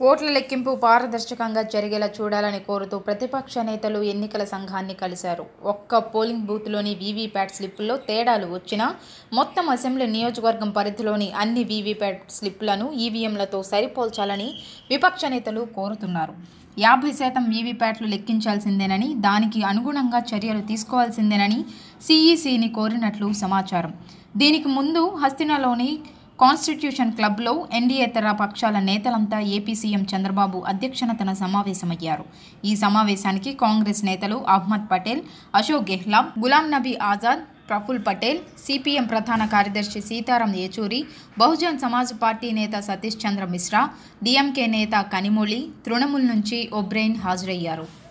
ఓట్ల లెక్కింపు పారదర్శకంగా జరిగేలా చూడాలని కోరుతూ ప్రతిపక్ష నేతలు ఎన్నికల సంఘాన్ని కలిశారు ఒక్క పోలింగ్ బూత్లోని వీవీప్యాట్ స్లిప్పుల్లో తేడాలు వచ్చినా మొత్తం అసెంబ్లీ నియోజకవర్గం పరిధిలోని అన్ని వీవీప్యాట్ స్లిప్పులను ఈవీఎంలతో సరిపోల్చాలని విపక్ష నేతలు కోరుతున్నారు యాభై శాతం వీవీప్యాట్లు లెక్కించాల్సిందేనని దానికి అనుగుణంగా చర్యలు తీసుకోవాల్సిందేనని సిఈసిని కోరినట్లు సమాచారం దీనికి ముందు హస్తినాలోని కాన్స్టిట్యూషన్ క్లబ్లో ఎన్డీఏతర పక్షాల నేతలంతా ఏపీ సీఎం చంద్రబాబు అధ్యక్షతన సమావేశమయ్యారు ఈ సమావేశానికి కాంగ్రెస్ నేతలు అహ్మద్ పటేల్ అశోక్ గెహ్లాట్ గులాం నబీ ఆజాద్ ప్రఫుల్ పటేల్ సిపిఎం ప్రధాన కార్యదర్శి సీతారాం యేచూరి బహుజన్ సమాజ్ పార్టీ నేత సతీష్ చంద్ర మిశ్రా డిఎంకే నేత కనిమొళి తృణమూల్ నుంచి ఒబ్రెయిన్ హాజరయ్యారు